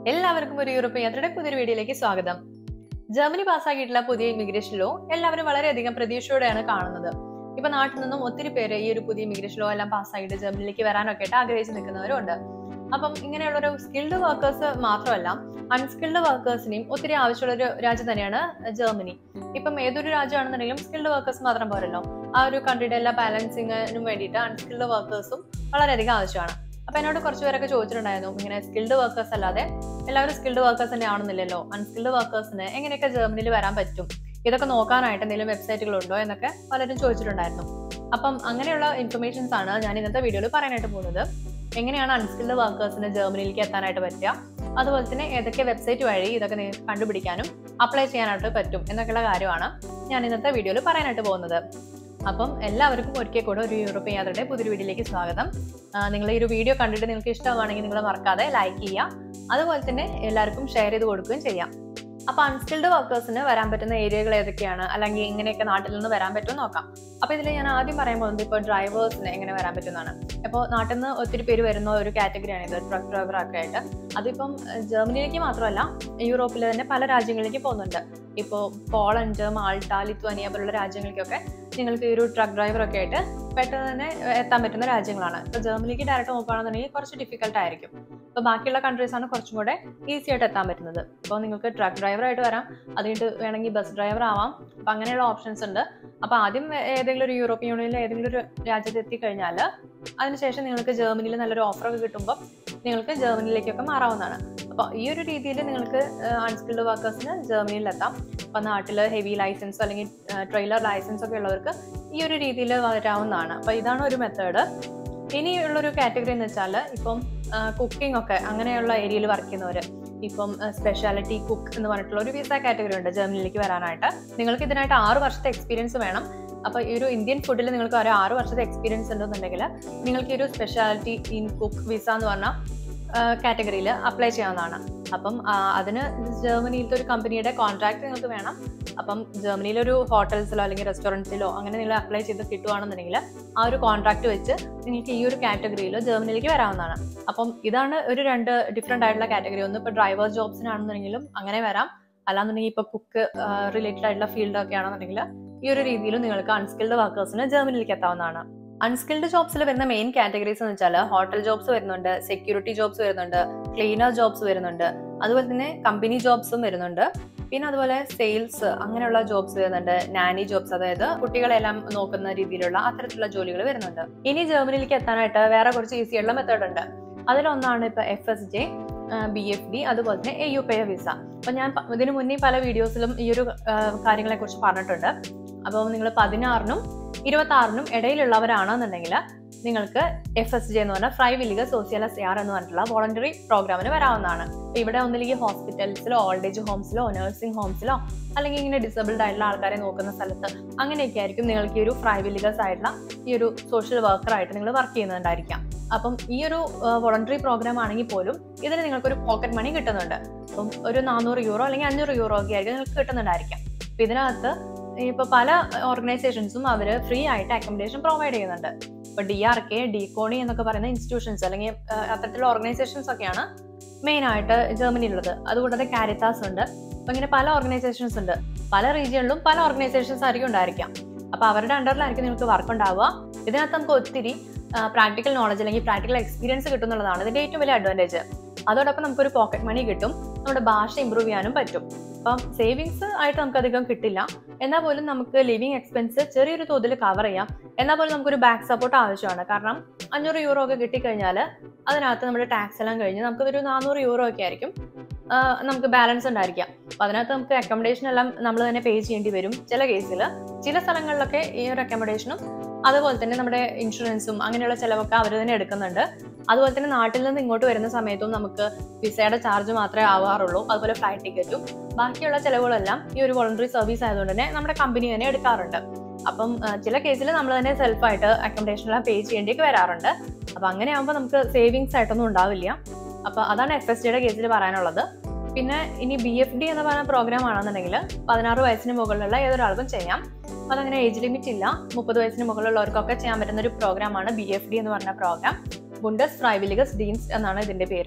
എല്ലാവർക്കും ഒരു യൂറോപ്യൻ യാത്രയുടെ പുതിയൊരു വീഡിയോയിലേക്ക് സ്വാഗതം ജർമ്മനി പാസ്സാക്കിയിട്ടുള്ള പുതിയ ഇമിഗ്രേഷൻ ലോ എല്ലാവരും വളരെയധികം പ്രതീക്ഷയോടെയാണ് കാണുന്നത് ഇപ്പൊ നാട്ടിൽ നിന്നും ഒത്തിരി പേര് ഈ ഒരു പുതിയ ഇമിഗ്രേഷൻ ലോ എല്ലാം പാസ്സാക്കിയിട്ട് ജർമ്മനിയിലേക്ക് വരാനൊക്കെ ആയിട്ട് ആഗ്രഹിച്ച് നിൽക്കുന്നവരുണ്ട് അപ്പം ഇങ്ങനെയുള്ള ഒരു സ്കിൽഡ് വർക്കേഴ്സ് മാത്രമല്ല അൺസ്കിൽഡ് വർക്കേഴ്സിനെയും ഒത്തിരി ആവശ്യമുള്ള ഒരു രാജ്യം തന്നെയാണ് ജർമ്മനി ഇപ്പം ഏതൊരു രാജ്യമാണെന്നുണ്ടെങ്കിലും സ്കിൽഡ് വർക്കേഴ്സ് മാത്രം പോരല്ലോ ആ ഒരു കൺട്രിയുടെ എല്ലാ ബാലൻസിങ്ങിനും വേണ്ടിയിട്ട് അൺസ്കിൽഡ് വർക്കേഴ്സും വളരെയധികം ആവശ്യമാണ് അപ്പൊ എന്നോട് കുറച്ച് പേരൊക്കെ ചോദിച്ചിട്ടുണ്ടായിരുന്നു ഇങ്ങനെ സ്കിൽഡ് വർക്കേഴ്സ് അല്ലാതെ എല്ലാവരും സ്കിൽഡ് വർക്കേഴ്സ് തന്നെ ആണെന്നില്ലല്ലോ അൺസ്കിൽഡ് വർക്കേഴ്സിന് എങ്ങനെയൊക്കെ ജർമ്മനിയിൽ വരാൻ പറ്റും ഇതൊക്കെ നോക്കാനായിട്ട് എന്തെങ്കിലും വെബ്സൈറ്റുകളുണ്ടോ എന്നൊക്കെ പലരും ചോദിച്ചിട്ടുണ്ടായിരുന്നു അപ്പം അങ്ങനെയുള്ള ഇൻഫർമേഷൻസ് ആണ് ഞാൻ ഇന്നത്തെ വീഡിയോയിൽ പറയാനായിട്ട് പോകുന്നത് എങ്ങനെയാണ് അൺസ്കിൽഡ് വർക്കേഴ്സിന് ജർമ്മനിയിലേക്ക് എത്താനായിട്ട് പറ്റുക അതുപോലെ തന്നെ ഏതൊക്കെ വെബ്സൈറ്റ് വഴി ഇതൊക്കെ നിങ്ങൾക്ക് കണ്ടുപിടിക്കാനും അപ്ലൈ ചെയ്യാനായിട്ട് പറ്റും എന്നൊക്കെയുള്ള കാര്യമാണ് ഞാൻ ഇന്നത്തെ വീഡിയോയിൽ പറയാനായിട്ട് പോകുന്നത് അപ്പം എല്ലാവർക്കും ഒരിക്കൽ കൂടെ ഒരു യൂറോപ്യൻ യാത്രയുടെ പുതിയൊരു വീഡിയോയിലേക്ക് സ്വാഗതം നിങ്ങൾ ഈ ഒരു വീഡിയോ കണ്ടിട്ട് നിങ്ങൾക്ക് ഇഷ്ടമാണെങ്കിൽ നിങ്ങൾ മറക്കാതെ ലൈക്ക് ചെയ്യുക അതുപോലെ തന്നെ എല്ലാവർക്കും ഷെയർ ചെയ്ത് കൊടുക്കുകയും ചെയ്യാം അപ്പൊ അൺസ്കിൽഡ് വർക്കേഴ്സിന് വരാൻ പറ്റുന്ന ഏരിയകൾ ഏതൊക്കെയാണ് അല്ലെങ്കിൽ ഇങ്ങനെയൊക്കെ നാട്ടിൽ നിന്ന് വരാൻ പറ്റും നോക്കാം അപ്പൊ ഇതിൽ ഞാൻ ആദ്യം പറയാൻ പോകുന്നത് ഇപ്പോൾ ഡ്രൈവേഴ്സിന് എങ്ങനെ വരാൻ പറ്റുന്നതാണ് ഇപ്പോൾ നാട്ടിൽ നിന്ന് ഒത്തിരി പേര് വരുന്ന ഒരു കാറ്റഗറിയാണ് ഇത് ട്രക്ക് ഡ്രൈവർ ഒക്കെ ആയിട്ട് അതിപ്പം ജർമ്മനിയിലേക്ക് മാത്രമല്ല യൂറോപ്പിൽ തന്നെ പല രാജ്യങ്ങളിലേക്ക് പോകുന്നുണ്ട് ഇപ്പോൾ പോളണ്ട് മാൾട്ട ലിത്വാനിയ പോലുള്ള രാജ്യങ്ങളിലേക്കൊക്കെ നിങ്ങൾക്ക് ഈ ഒരു ട്രക്ക് ഡ്രൈവർ ഒക്കെ ആയിട്ട് പെട്ടെന്ന് തന്നെ എത്താൻ പറ്റുന്ന രാജ്യങ്ങളാണ് ഇപ്പോൾ ജർമ്മനിലേക്ക് ഡയറക്റ്റ് നോക്കുകയാണെന്നുണ്ടെങ്കിൽ കുറച്ച് ഡിഫിക്കൽട്ട് ആയിരിക്കും ഇപ്പോൾ ബാക്കിയുള്ള കൺട്രീസ് ആണ് കുറച്ചും കൂടെ ഈസി ആയിട്ട് എത്താൻ പറ്റുന്നത് ഇപ്പോൾ നിങ്ങൾക്ക് ട്രക്ക് ഡ്രൈവർ ആയിട്ട് വരാം അതുകഴിഞ്ഞിട്ട് വേണമെങ്കിൽ ബസ് ഡ്രൈവർ ആവാം അപ്പം അങ്ങനെയുള്ള ഓപ്ഷൻസ് ഉണ്ട് അപ്പോൾ ആദ്യം ഏതെങ്കിലും ഒരു യൂറോപ്യൻ യൂണിയനിൽ ഏതെങ്കിലും ഒരു രാജ്യത്ത് എത്തിക്കഴിഞ്ഞാൽ അതിനുശേഷം നിങ്ങൾക്ക് ജർമ്മനിയിൽ നല്ലൊരു ഓഫറൊക്കെ കിട്ടുമ്പോൾ നിങ്ങൾക്ക് ജർമ്മനിയിലേക്കൊക്കെ മാറാവുന്നതാണ് അപ്പോൾ ഈ ഒരു രീതിയിൽ നിങ്ങൾക്ക് അൺസ്കിൽഡ് വർക്കേഴ്സിന് ജർമ്മനിയിൽ എത്താം അപ്പോൾ നാട്ടിൽ ഹെവി ലൈസൻസ് അല്ലെങ്കിൽ ട്രെയിലർ ലൈസൻസ് ഒക്കെ ഉള്ളവർക്ക് ഈ ഒരു രീതിയിൽ വരാവുന്നതാണ് അപ്പോൾ ഇതാണ് ഒരു മെത്തേഡ് ഇനിയുള്ളൊരു കാറ്റഗറി എന്ന് വെച്ചാൽ ഇപ്പം കുക്കിംഗ് ഒക്കെ അങ്ങനെയുള്ള ഏരിയയിൽ വർക്ക് ചെയ്യുന്നവർ ഇപ്പം സ്പെഷ്യാലിറ്റി കുക്ക് എന്ന് പറഞ്ഞിട്ടുള്ള ഒരു വിസ കാറ്റഗറി ഉണ്ട് ജർമ്മനിയിലേക്ക് വരാനായിട്ട് നിങ്ങൾക്ക് ഇതിനായിട്ട് ആറ് വർഷത്തെ എക്സ്പീരിയൻസ് വേണം അപ്പോൾ ഈ ഒരു ഇന്ത്യൻ ഫുഡിൽ നിങ്ങൾക്ക് ഒരു ആറ് വർഷത്തെ എക്സ്പീരിയൻസ് ഉണ്ടെന്നുണ്ടെങ്കിൽ നിങ്ങൾക്ക് ഈ ഒരു സ്പെഷ്യാലിറ്റി ഇൻ കുക്ക് വിസ എന്ന് പറഞ്ഞ കാറ്റഗറിയിൽ അപ്ലൈ ചെയ്യാവുന്നതാണ് അപ്പം അതിന് ജർമ്മനിയിലത്തെ ഒരു കമ്പനിയുടെ കോൺട്രാക്ട് നിങ്ങൾക്ക് വേണം അപ്പം ജർമ്മനിയിലൊരു ഹോട്ടൽസിലോ അല്ലെങ്കിൽ റെസ്റ്റോറൻറ്റ്സിലോ അങ്ങനെ നിങ്ങൾ അപ്ലൈ ചെയ്ത് കിട്ടുവാണെന്നുണ്ടെങ്കിൽ ആ ഒരു കോൺട്രാക്ട് വെച്ച് നിങ്ങൾക്ക് ഈ ഒരു കാറ്റഗറിയിലോ ജർമ്മനിയിലേക്ക് വരാവുന്നതാണ് അപ്പം ഇതാണ് ഒരു രണ്ട് ഡിഫറെൻ്റ് ആയിട്ടുള്ള കാറ്റഗറി ഒന്ന് ഇപ്പോൾ ഡ്രൈവർ ജോബ്സിനാണെന്നുണ്ടെങ്കിലും അങ്ങനെ വരാം അല്ലാന്നുണ്ടെങ്കിൽ ഇപ്പോൾ കുക്ക് റിലേറ്റഡ് ആയിട്ടുള്ള ഫീൽഡൊക്കെ ആണെന്നുണ്ടെങ്കിൽ ഈ ഒരു രീതിയിലും നിങ്ങൾക്ക് അൺസ്കിൽഡ് വർക്കേഴ്സിന് ജർമ്മനിയിലേക്ക് എത്താവുന്നതാണ് അൺസ്കിൽഡ് ജോബ്സിൽ വരുന്ന മെയിൻ കാറ്റഗറീസ് എന്ന് വെച്ചാൽ ഹോട്ടൽ ജോബ്സ് വരുന്നുണ്ട് സെക്യൂരിറ്റി ജോബ്സ് വരുന്നുണ്ട് ക്ലീനർ ജോബ്സ് വരുന്നുണ്ട് അതുപോലെ തന്നെ കമ്പനി ജോബ്സും വരുന്നുണ്ട് പിന്നെ അതുപോലെ സെയിൽസ് അങ്ങനെയുള്ള ജോബ്സ് വരുന്നുണ്ട് നാനി ജോബ്സ് അതായത് കുട്ടികളെല്ലാം നോക്കുന്ന രീതിയിലുള്ള അത്തരത്തിലുള്ള ജോലികൾ വരുന്നുണ്ട് ഇനി ജർമ്മനിയിലേക്ക് എത്താനായിട്ട് വേറെ കുറച്ച് ഈസി ആയിട്ടുള്ള മെത്തേഡ് ഉണ്ട് അതിലൊന്നാണ് ഇപ്പൊ F S J B F D അതുപോലെ തന്നെ എ യു പേ വിസ അപ്പൊ ഞാൻ ഇതിനു മുന്നേ പല വീഡിയോസിലും ഈ ഒരു കാര്യങ്ങളെ കുറിച്ച് പറഞ്ഞിട്ടുണ്ട് അപ്പോൾ നിങ്ങൾ പതിനാറിനും ഇരുപത്തി ആറിനും ഇടയിലുള്ളവരാണെന്നുണ്ടെങ്കിൽ നിങ്ങൾക്ക് എഫ് എസ് ജെ എന്ന് പറഞ്ഞാൽ ഫ്രൈവില്ലിക സോഷ്യൽ എസ് ആർ എന്ന് പറഞ്ഞിട്ടുള്ള വോളണ്ടറി പ്രോഗ്രാമിന് വരാവുന്നതാണ് ഇവിടെ ഒന്നില്ലെങ്കിൽ ഹോസ്പിറ്റൽസിലോ ഓൾഡ് ഏജ് ഹോംസിലോ നഴ്സിംഗ് ഹോംസിലോ അല്ലെങ്കിൽ ഇങ്ങനെ ഡിസബിൾഡ് ആയിട്ടുള്ള ആൾക്കാരെ നോക്കുന്ന സ്ഥലത്ത് അങ്ങനെയൊക്കെ ആയിരിക്കും നിങ്ങൾക്ക് ഈ ഒരു ഫ്രൈവില്ലിഗസ് ആയിട്ടുള്ള ഈ ഒരു സോഷ്യൽ വർക്കറായിട്ട് നിങ്ങൾ വർക്ക് ചെയ്യുന്നുണ്ടായിരിക്കാം അപ്പം ഈ ഒരു വോളണ്ടറി പ്രോഗ്രാം ആണെങ്കിൽ പോലും ഇതിന് നിങ്ങൾക്ക് ഒരു പോക്കറ്റ് മണി കിട്ടുന്നുണ്ട് അപ്പം ഒരു നാനൂറ് യൂറോ അല്ലെങ്കിൽ അഞ്ഞൂറ് യൂറോ ഒക്കെ ആയിരിക്കും നിങ്ങൾക്ക് കിട്ടുന്നുണ്ടായിരിക്കാം അപ്പം ഇതിനകത്ത് ഇപ്പൊ പല ഓർഗനൈസേഷൻസും അവർ ഫ്രീ ആയിട്ട് അക്കോമഡേഷൻ പ്രൊവൈഡ് ചെയ്യുന്നുണ്ട് ഇപ്പൊ ഡി ആർ കെ ഡി കോണി എന്നൊക്കെ പറയുന്ന ഇൻസ്റ്റിറ്റ്യൂഷൻസ് അല്ലെങ്കിൽ അത്തരത്തിലുള്ള ഓർഗനൈസേഷൻസ് ഒക്കെയാണ് മെയിൻ ആയിട്ട് ജർമ്മനിയിലുള്ളത് അതുകൂടാതെ കാരിത്താസ് ഉണ്ട് അപ്പൊ ഇങ്ങനെ പല ഓർഗനൈസേഷൻസ് ഉണ്ട് പല റീജിയണിലും പല ഓർഗനൈസേഷൻസ് ആയിരിക്കും ഉണ്ടായിരിക്കാം അപ്പൊ അവരുടെ അണ്ടറിലായിരിക്കും നിങ്ങൾക്ക് വർക്ക് ഉണ്ടാവുക ഇതിനകത്ത് നമുക്ക് ഒത്തിരി പ്രാക്ടിക്കൽ നോളജ് അല്ലെങ്കിൽ പ്രാക്ടിക്കൽ എക്സ്പീരിയൻസ് കിട്ടുന്നുള്ളതാണ് ഇതിന്റെ ഏറ്റവും വലിയ അഡ്വാൻറ്റേജ് അതോടൊപ്പം നമുക്കൊരു പോക്കറ്റ് മണി കിട്ടും നമ്മുടെ ഭാഷ ഇമ്പ്രൂവ് ചെയ്യാനും പറ്റും അപ്പം സേവിങ്സ് ആയിട്ട് നമുക്ക് അധികം കിട്ടില്ല എന്നാൽ പോലും നമുക്ക് ലിവിങ് എക്സ്പെൻസ് ചെറിയൊരു തോതിൽ കവർ ചെയ്യാം എന്നാൽ പോലും നമുക്കൊരു ബാക്ക് സപ്പോർട്ട് ആവശ്യമാണ് കാരണം അഞ്ഞൂറ് യൂറോ ഒക്കെ കിട്ടിക്കഴിഞ്ഞാൽ അതിനകത്ത് നമ്മുടെ ടാക്സ് എല്ലാം കഴിഞ്ഞ് നമുക്കതൊരു നാനൂറ് യൂറോ ഒക്കെ ആയിരിക്കും നമുക്ക് ബാലൻസ് ഉണ്ടായിരിക്കാം അപ്പം അതിനകത്ത് നമുക്ക് അക്കോമഡേഷൻ എല്ലാം നമ്മൾ തന്നെ പേ ചെയ്യേണ്ടി വരും ചില കേസിൽ ചില സ്ഥലങ്ങളിലൊക്കെ ഈ ഒരു അക്കോമഡേഷനും അതുപോലെ തന്നെ നമ്മുടെ ഇൻഷുറൻസും അങ്ങനെയുള്ള ചിലവൊക്കെ അവർ തന്നെ എടുക്കുന്നുണ്ട് അതുപോലെ തന്നെ നാട്ടിൽ നിന്ന് ഇങ്ങോട്ട് വരുന്ന സമയത്തും നമുക്ക് വിസയുടെ ചാർജ് മാത്രമേ ആവാറുള്ളൂ അതുപോലെ ഫ്ലൈറ്റ് ടിക്കറ്റും ബാക്കിയുള്ള ചിലവുകളെല്ലാം ഈ ഒരു വോളണ്ടറി സർവീസ് ആയതുകൊണ്ട് തന്നെ നമ്മുടെ കമ്പനി തന്നെ എടുക്കാറുണ്ട് അപ്പം ചില കേസിൽ നമ്മൾ തന്നെ സെൽഫായിട്ട് അക്കോമഡേഷനെല്ലാം പേ ചെയ്യേണ്ടിയൊക്കെ വരാറുണ്ട് അപ്പം അങ്ങനെ ആകുമ്പോൾ നമുക്ക് സേവിങ്സ് ആയിട്ടൊന്നും ഉണ്ടാവില്ല അപ്പോൾ അതാണ് എഫ് എസ് ഡിയുടെ കേസിൽ പറയാനുള്ളത് പിന്നെ ഇനി ബി എഫ് ഡി എന്ന് പറയുന്ന പ്രോഗ്രാം ആണെന്നുണ്ടെങ്കിൽ പതിനാറ് വയസ്സിന് മുകളിലുള്ള ഏതൊരാൾക്കും ചെയ്യാം അതങ്ങനെ ഏജ് ലിമിറ്റ് ഇല്ല മുപ്പത് വയസ്സിന് മുകളിലുള്ളവർക്കൊക്കെ ചെയ്യാൻ പറ്റുന്ന ഒരു പ്രോഗ്രാമാണ് ബി എഫ് ഡി എന്ന് പറഞ്ഞ പ്രോഗ്രാം ബുണ്ടസ് ഫ്രൈവിലിഗസ് ഡീൻസ് എന്നാണ് ഇതിന്റെ പേര്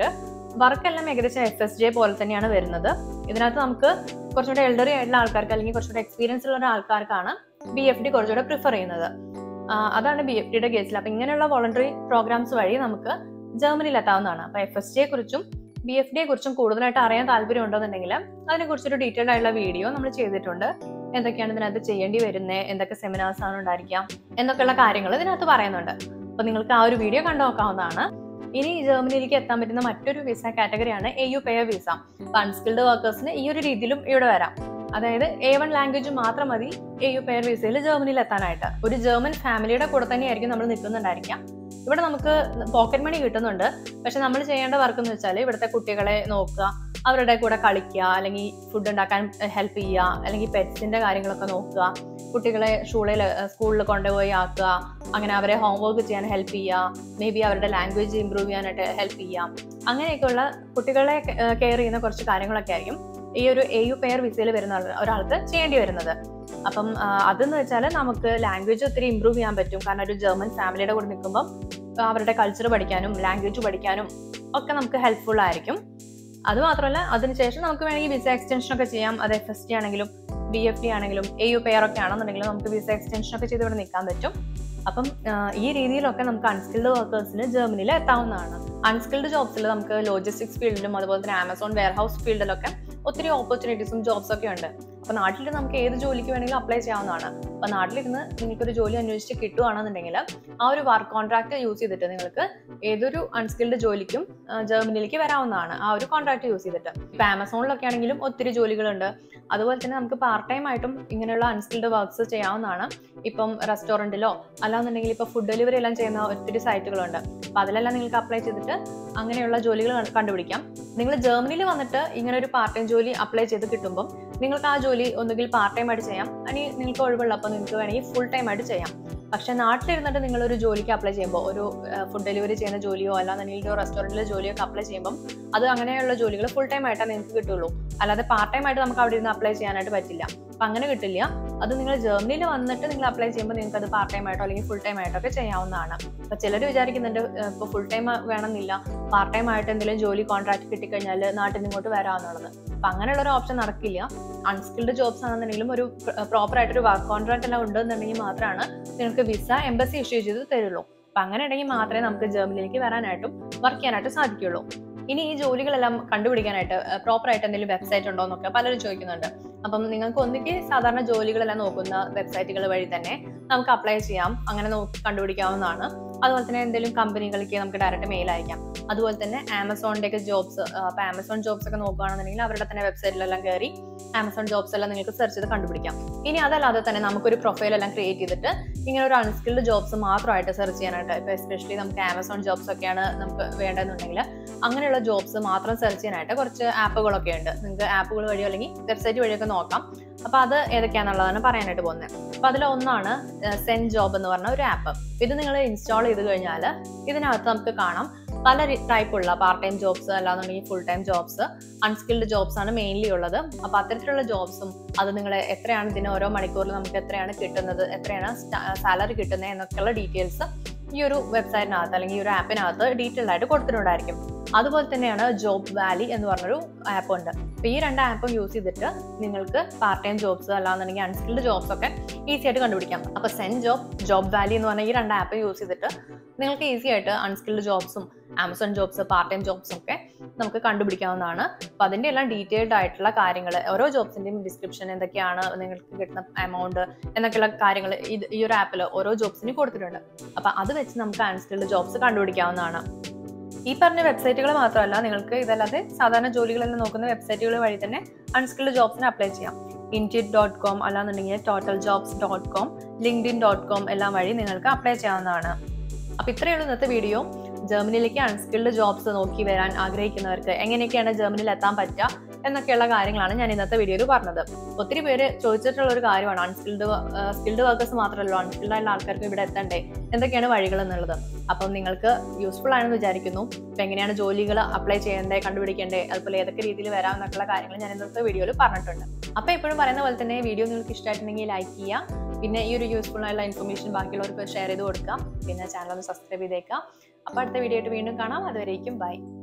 വർക്കെല്ലാം ഏകദേശം എഫ് എസ് ജെ പോലെ തന്നെയാണ് വരുന്നത് ഇതിനകത്ത് നമുക്ക് കുറച്ചുകൂടെ എൽഡറി ആയിട്ടുള്ള ആൾക്കാർക്ക് അല്ലെങ്കിൽ കുറച്ചുകൂടെ എക്സ്പീരിയൻസ് ഉള്ള ആൾക്കാർക്കാണ് ബി എഫ് ഡി കുറച്ചുകൂടെ പ്രിഫർ ചെയ്യുന്നത് ആ, അതാണ് ബി എഫ് ഡിയുടെ കേസിൽ അപ്പൊ ഇങ്ങനെയുള്ള വോളണ്ടറി പ്രോഗ്രാംസ് വഴി നമുക്ക് ജർമ്മനിയിൽ എത്താവുന്നതാണ് അപ്പൊ എഫ് എസ് ഡിയെ കുറിച്ചും ബി എഫ് ഡിയെ കുറിച്ചും കൂടുതലായിട്ട് അറിയാൻ താല്പര്യം ഉണ്ടെന്നുണ്ടെങ്കിൽ അതിനെ കുറിച്ചൊരു ഡീറ്റെയിൽഡ് ആയിട്ടുള്ള വീഡിയോ നമ്മൾ ചെയ്തിട്ടുണ്ട് എന്തൊക്കെയാണ് ഇതിനകത്ത് ചെയ്യേണ്ടി വരുന്നത് എന്തൊക്കെ സെമിനാർസ് ആണ് ഉണ്ടായിരിക്കുക എന്നൊക്കെയുള്ള കാര്യങ്ങൾ ഇതിനകത്ത് പറയുന്നുണ്ട് അപ്പൊ നിങ്ങൾക്ക് ആ ഒരു വീഡിയോ കണ്ടു നോക്കാവുന്നതാണ് ഇനി ജർമ്മനിയിലേക്ക് എത്താൻ പറ്റുന്ന മറ്റൊരു വിസ കാറ്റഗറിയാണ് എ യു പെയർ വിസ അപ്പൊ അൺസ്കിൽഡ് വർക്കേഴ്സിന് ഈ ഒരു രീതിയിലും ഇവിടെ വരാം അതായത് എ വൺ ലാംഗ്വേജ് മാത്രം മതി എ യു പെയർ വിസയിൽ ജർമ്മനിയിൽ എത്താനായിട്ട് ഒരു ജർമ്മൻ ഫാമിലിയുടെ കൂടെ തന്നെയായിരിക്കും നമ്മൾ നിൽക്കുന്നുണ്ടായിരിക്കാം ഇവിടെ നമുക്ക് പോക്കറ്റ് മണി കിട്ടുന്നുണ്ട് പക്ഷെ നമ്മൾ ചെയ്യേണ്ട വർക്ക് എന്ന് വെച്ചാൽ ഇവിടുത്തെ കുട്ടികളെ നോക്കുക അവരുടെ കൂടെ കളിക്കുക അല്ലെങ്കിൽ ഫുഡ് ഉണ്ടാക്കാൻ ഹെൽപ്പ് ചെയ്യുക അല്ലെങ്കിൽ പെറ്റ്സിന്റെ കാര്യങ്ങളൊക്കെ നോക്കുക കുട്ടികളെ സ്കൂളിൽ സ്കൂളിൽ കൊണ്ടുപോയി ആക്കുക അങ്ങനെ അവരെ ഹോംവർക്ക് ചെയ്യാൻ ഹെൽപ്പ് ചെയ്യുക മേ ബി അവരുടെ ലാംഗ്വേജ് ഇമ്പ്രൂവ് ചെയ്യാനായിട്ട് ഹെൽപ്പ് ചെയ്യാം അങ്ങനെയൊക്കെയുള്ള കുട്ടികളെ കെയർ ചെയ്യുന്ന കുറച്ച് കാര്യങ്ങളൊക്കെ ആയിരിക്കും ഈ ഒരു എ യു പെയർ വിസയിൽ വരുന്ന ആൾ- ഒരാൾക്ക് ചെയ്യേണ്ടി വരുന്നത് അപ്പം ആ, അതെന്ന് വെച്ചാൽ നമുക്ക് ലാംഗ്വേജ് ഒത്തിരി ഇമ്പ്രൂവ് ചെയ്യാൻ പറ്റും കാരണം ഒരു ജർമ്മൻ ഫാമിലിയുടെ കൂടെ നിൽക്കുമ്പം അവരുടെ കൾച്ചർ പഠിക്കാനും ലാംഗ്വേജ് പഠിക്കാനും ഒക്കെ നമുക്ക് ഹെൽപ്ഫുൾ ആയിരിക്കും അത് മാത്രമല്ല അതിനുശേഷം നമുക്ക് വേണമെങ്കിൽ വിസ എക്സ്റ്റൻഷൻ ഒക്കെ ചെയ്യാം അത് എഫ് എസ് ടി ആണെങ്കിലും ബി എഫ് ഡി ആണെങ്കിലും എ യു പെയർ ഒക്കെ ആണെന്നുണ്ടെങ്കിലും നമുക്ക് വിസ എക്സ്റ്റൻഷൻ ഒക്കെ ചെയ്ത് ഇവിടെ നിൽക്കാൻ പറ്റും അപ്പം ആ, ഈ രീതിയിലൊക്കെ നമുക്ക് അൺസ്കിൽഡ് വർക്കേഴ്സിന് ജർമ്മനിയിൽ എത്താവുന്നതാണ് അൺസ്കിൽഡ് ജോബ്സിൽ നമുക്ക് ലോജിസ്റ്റിക്സ് ഫീൽഡിലും അതുപോലെ തന്നെ ആമസോൺ വെയർഹൗസ് ഫീൽഡിലൊക്കെ ഒത്തിരി ഓപ്പർച്യൂണിറ്റീസും ജോബ്സ് ഒക്കെ ഉണ്ട് അപ്പൊ നാട്ടിൽ നമുക്ക് ഏത് ജോലിക്ക് വേണമെങ്കിലും അപ്ലൈ ചെയ്യാവുന്നതാണ് അപ്പൊ നാട്ടിലിരുന്ന് നിങ്ങൾക്ക് ഒരു ജോലി അന്വേഷിച്ച് കിട്ടുവാണെന്നുണ്ടെങ്കിൽ ആ ഒരു വർക്ക് കോൺട്രാക്ട് യൂസ് ചെയ്തിട്ട് നിങ്ങൾക്ക് ഏതൊരു അൺസ്കിൽഡ് ജോലിക്കും ആ, ജർമ്മനിയിലേക്ക് വരാവുന്നതാണ് ആ ഒരു കോൺട്രാക്ട് യൂസ് ചെയ്തിട്ട് ഇപ്പൊ ആമസോണിലൊക്കെ ആണെങ്കിലും ഒത്തിരി ജോലികളുണ്ട് അതുപോലെ തന്നെ നമുക്ക് പാർട്ട് ടൈം ആയിട്ടും ഇങ്ങനെയുള്ള അൺസ്കിൽഡ് വർക്ക്സ് ചെയ്യാവുന്നതാണ് ഇപ്പം റെസ്റ്റോറൻറ്റിലോ അല്ലാന്നുണ്ടെങ്കിൽ ഇപ്പൊ ഫുഡ് ഡെലിവറി എല്ലാം ചെയ്യുന്ന ഒത്തിരി സൈറ്റുകളുണ്ട് അപ്പൊ അതിലെല്ലാം നിങ്ങൾക്ക് അപ്ലൈ ചെയ്തിട്ട് അങ്ങനെയുള്ള ജോലികൾ കണ്ട്- കണ്ടുപിടിക്കാം നിങ്ങൾ ജർമ്മനിയിൽ വന്നിട്ട് ഇങ്ങനെ ഒരു പാർട്ട് ടൈം ജോലി അപ്ലൈ ചെയ്ത് കിട്ടുമ്പോൾ നിങ്ങൾക്ക് ആ ജോലി ഒന്നുകിൽ പാർട്ട് ടൈം ആയിട്ട് ചെയ്യാം അല്ലെങ്കിൽ നിങ്ങൾക്ക് ഒഴിവുള്ളപ്പോൾ നിങ്ങൾക്ക് വേണമെങ്കിൽ ഫുൾ ടൈം ആയിട്ട് ചെയ്യാം പക്ഷെ നാട്ടിലിരുന്നിട്ട് നിങ്ങൾ ഒരു ജോലിക്ക് അപ്ലൈ ചെയ്യുമ്പോൾ ഒരു ഫുഡ് ഡെലിവറി ചെയ്യുന്ന ജോലിയോ അല്ലാന്നുണ്ടെങ്കിൽ ഒരു റെസ്റ്റോറൻറ്റിലെ ജോലിയോ ഒക്കെ അപ്ലൈ ചെയ്യുമ്പോൾ അത് അങ്ങനെയുള്ള ജോലികൾ ഫുൾ ടൈം ആയിട്ടാണ് നിങ്ങൾക്ക് കിട്ടുള്ളൂ അല്ലാതെ പാർട്ട് ടൈം ആയിട്ട് നമുക്ക് അവിടെ ഇരുന്ന് അപ്ലൈ ചെയ്യാനായിട്ട് പറ്റില്ല അപ്പൊ അങ്ങനെ കിട്ടില്ല അത് നിങ്ങൾ ജർമ്മനിയിൽ വന്നിട്ട് നിങ്ങൾ അപ്ലൈ ചെയ്യുമ്പോൾ നിങ്ങൾക്ക് അത് പാർട്ട് ടൈം ആയിട്ടോ അല്ലെങ്കിൽ ഫുൾ ടൈം ആയിട്ടോ ഒക്കെ ചെയ്യാവുന്നതാണ് അപ്പൊ ചിലർ വിചാരിക്കുന്നുണ്ട് ഇപ്പോൾ ഫുൾ ടൈം വേണമെന്നില്ല പാർട്ട് ടൈം ആയിട്ട് എന്തെങ്കിലും ജോലി കോൺട്രാക്ട് കിട്ടിക്കഴിഞ്ഞാൽ നാട്ടിൽ നിന്ന് ഇങ്ങോട്ട് വരാമെന്നുള്ളത് അപ്പൊ അങ്ങനെയുള്ള ഒരു ഓപ്ഷൻ നടക്കില്ല അൺസ്കിൽഡ് ജോബ്സ് ആണെന്നുണ്ടെങ്കിലും ഒരു പ്രോപ്പർ ആയിട്ട് ഒരു വർക്ക് കോൺട്രാക്ട് എല്ലാം ഉണ്ടെന്നുണ്ടെങ്കിൽ മാത്രമാണ് നിങ്ങൾക്ക് വിസ എംബസി ഇഷ്യൂ ചെയ്ത് തരുള്ളൂ അപ്പൊ അങ്ങനെ ഉണ്ടെങ്കിൽ മാത്രമേ നമുക്ക് ജർമ്മനിയിലേക്ക് വരാനായിട്ടും വർക്ക് ചെയ്യാനായിട്ടും സാധിക്കുള്ളൂ ഇനി ഈ ജോലികളെല്ലാം കണ്ടുപിടിക്കാനായിട്ട് പ്രോപ്പർ ആയിട്ട് എന്തെങ്കിലും വെബ്സൈറ്റ് ഉണ്ടോ എന്നൊക്കെ പലരും ചോദിക്കുന്നുണ്ട് അപ്പം നിങ്ങൾക്ക് ഒന്നിക്ക് സാധാരണ ജോലികളെല്ലാം നോക്കുന്ന വെബ്സൈറ്റുകൾ വഴി തന്നെ നമുക്ക് അപ്ലൈ ചെയ്യാം അങ്ങനെ നോക്കി കണ്ടുപിടിക്കാവുന്നതാണ് അതുപോലെ തന്നെ എന്തെങ്കിലും കമ്പനികൾക്ക് നമുക്ക് ഡയറക്റ്റ് മെയിൽ അയക്കാം അതുപോലെ തന്നെ ആമസോണിന്റെ ഒക്കെ ജോബ്സ് അപ്പൊ ആമസോൺ ജോബ്സ് ഒക്കെ നോക്കുകയാണെന്നുണ്ടെങ്കിൽ അവരുടെ തന്നെ വെബ്സൈറ്റിലെല്ലാം കയറി ആമസോൺ ജോബ്സ് എല്ലാം നിങ്ങൾക്ക് സെർച്ച് ചെയ്ത് കണ്ടുപിടിക്കാം ഇനി അതല്ലാതെ തന്നെ നമുക്കൊരു പ്രൊഫൈൽ എല്ലാം ക്രിയേറ്റ് ചെയ്തിട്ട് ഇങ്ങനെ ഒരു അൺസ്കിൽഡ് ജോബ്സ് മാത്രമായിട്ട് സെർച്ച് ചെയ്യാനായിട്ട് ഇപ്പൊ എസ്പെഷ്യലി നമുക്ക് ആമസോൺ ജോബ്സ് ഒക്കെയാണ് നമുക്ക് വേണ്ടതെന്നുണ്ടെങ്കിൽ അങ്ങനെയുള്ള ജോബ്സ് മാത്രം സെർച്ച് ചെയ്യാനായിട്ട് കുറച്ച് ആപ്പുകളൊക്കെ ഉണ്ട് നിങ്ങൾക്ക് ആപ്പുകൾ വഴിയോ അല്ലെങ്കിൽ വെബ്സൈറ്റ് വഴിയൊക്കെ നോക്കാം അപ്പൊ അത് ഏതൊക്കെയാണെന്നുള്ളതാണ് പറയാനായിട്ട് പോകുന്നത് അപ്പൊ അതിൽ ഒന്നാണ് സെൻ ജോബ് എന്ന് പറഞ്ഞ ഒരു ആപ്പ് ഇത് നിങ്ങൾ ഇൻസ്റ്റാൾ ചെയ്ത് കഴിഞ്ഞാൽ ഇതിനകത്ത് നമുക്ക് കാണാം പല ടൈപ്പുള്ള പാർട്ട് ടൈം ജോബ്സ് അല്ലാന്നുണ്ടെങ്കിൽ full time jobs unskilled jobs ആണ് മെയിൻലി ഉള്ളത് അപ്പൊ അത്തരത്തിലുള്ള ജോബ്സും അത് നിങ്ങൾ എത്രയാണ് ഇതിന് ഓരോ മണിക്കൂറിൽ നമുക്ക് എത്രയാണ് കിട്ടുന്നത് എത്രയാണ് സാലറി കിട്ടുന്നത് എന്നൊക്കെയുള്ള ഡീറ്റെയിൽസ് ഈ ഒരു വെബ്സൈറ്റിനകത്ത് അല്ലെങ്കിൽ ഈ ഒരു ആപ്പിനകത്ത് ഡീറ്റെയിൽ ആയിട്ട് കൊടുത്തിട്ടുണ്ടായിരിക്കും അതുപോലെ തന്നെയാണ് ജോബ് വാലി എന്ന് പറഞ്ഞൊരു ആപ്പ് ഉണ്ട് അപ്പൊ ഈ രണ്ട് ആപ്പും യൂസ് ചെയ്തിട്ട് നിങ്ങൾക്ക് പാർട്ട് ടൈം ജോബ്സ് അല്ലാന്നുണ്ടെങ്കിൽ അൺസ്കിൽഡ് ജോബ്സ് ഒക്കെ ഈസി ആയിട്ട് കണ്ടുപിടിക്കാം അപ്പൊ സെൻ ജോബ് ജോബ് വാലി എന്ന് പറഞ്ഞ ഈ രണ്ട് ആപ്പ് യൂസ് ചെയ്തിട്ട് നിങ്ങൾക്ക് ഈസി ആയിട്ട് അൺസ്കിൽഡ് ജോബ്സും ആമസോൺ ജോബ്സ് പാർട്ട് ടൈം ജോബ്സും ഒക്കെ നമുക്ക് കണ്ടുപിടിക്കാവുന്നതാണ് അപ്പൊ അതിന്റെ എല്ലാം ഡീറ്റെയിൽഡ് ആയിട്ടുള്ള കാര്യങ്ങൾ ഓരോ ജോബ്സിന്റെയും ഡിസ്ക്രിപ്ഷൻ എന്തൊക്കെയാണ് നിങ്ങൾക്ക് കിട്ടുന്ന എമൗണ്ട് എന്നൊക്കെയുള്ള കാര്യങ്ങൾ ഇത് ഈ ഒരു ആപ്പിൽ ഓരോ ജോബ്സിനും കൊടുത്തിട്ടുണ്ട് അപ്പൊ അത് വെച്ച് നമുക്ക് അൺസ്കിൽഡ് ജോബ്സ് കണ്ടുപിടിക്കാവുന്നതാണ് ഈ പറഞ്ഞ വെബ്സൈറ്റുകൾ മാത്രമല്ല നിങ്ങൾക്ക് ഇതല്ലാതെ സാധാരണ ജോലികളെല്ലാം നോക്കുന്ന വെബ്സൈറ്റുകൾ വഴി തന്നെ അൺസ്കിൽഡ് ജോബ്സിന് അപ്ലൈ ചെയ്യാം ഇൻറ്റിറ്റ് ഡോട്ട് കോം അല്ലാന്നുണ്ടെങ്കിൽ total jobs dot com LinkedIn dot com എല്ലാം വഴി നിങ്ങൾക്ക് അപ്ലൈ ചെയ്യാവുന്നതാണ് അപ്പൊ ഇത്രയുള്ള ഇന്നത്തെ വീഡിയോ ജർമ്മനിയിലേക്ക് അൺസ്കിൽഡ് ജോബ്സ് നോക്കി വരാൻ ആഗ്രഹിക്കുന്നവർക്ക് എങ്ങനെയൊക്കെയാണ് ജർമ്മനിയിൽ എത്താൻ പറ്റുക എന്നൊക്കെയുള്ള കാര്യങ്ങളാണ് ഞാൻ ഇന്നത്തെ വീഡിയോയിൽ പറഞ്ഞത് ഒത്തിരി പേര് ചോദിച്ചിട്ടുള്ള ഒരു കാര്യമാണ് അൺസ്കിൽഡ് സ്കിൽഡ് വർക്കേഴ്സ് മാത്രമല്ലോ അൺസ്കിൽഡ് ആയിട്ടുള്ള ആൾക്കാർക്ക് ഇവിടെ എത്തണ്ടേ എന്തൊക്കെയാണ് വഴികൾ എന്നുള്ളത് അപ്പം നിങ്ങൾക്ക് യൂസ്ഫുൾ ആണെന്ന് വിചാരിക്കുന്നു ഇപ്പം എങ്ങനെയാണ് ജോലികൾ അപ്ലൈ ചെയ്യേണ്ടത് കണ്ടുപിടിക്കേണ്ടത് അതുപോലെ ഏതൊക്കെ രീതിയിൽ വരാം എന്നൊക്കെയുള്ള കാര്യങ്ങൾ ഞാൻ ഇന്നത്തെ വീഡിയോയിൽ പറഞ്ഞിട്ടുണ്ട് അപ്പോൾ എപ്പോഴും പറയുന്ന പോലെ തന്നെ വീഡിയോ നിങ്ങൾക്ക് ഇഷ്ടമായിട്ടുണ്ടെങ്കിൽ ലൈക്ക് ചെയ്യുക പിന്നെ ഈ ഒരു യൂസ്ഫുൾ ആയിട്ടുള്ള ഇൻഫർമേഷൻ ബാക്കിയുള്ളവർക്ക് ഷെയർ ചെയ്ത് കൊടുക്കാം പിന്നെ ചാനൽ ഒന്ന് സബ്സ്ക്രൈബ് ചെയ്തേക്കാം അപ്പോൾ അടുത്ത വീഡിയോ ആയിട്ട് വീണ്ടും കാണാം അതുവരേക്കും ബൈ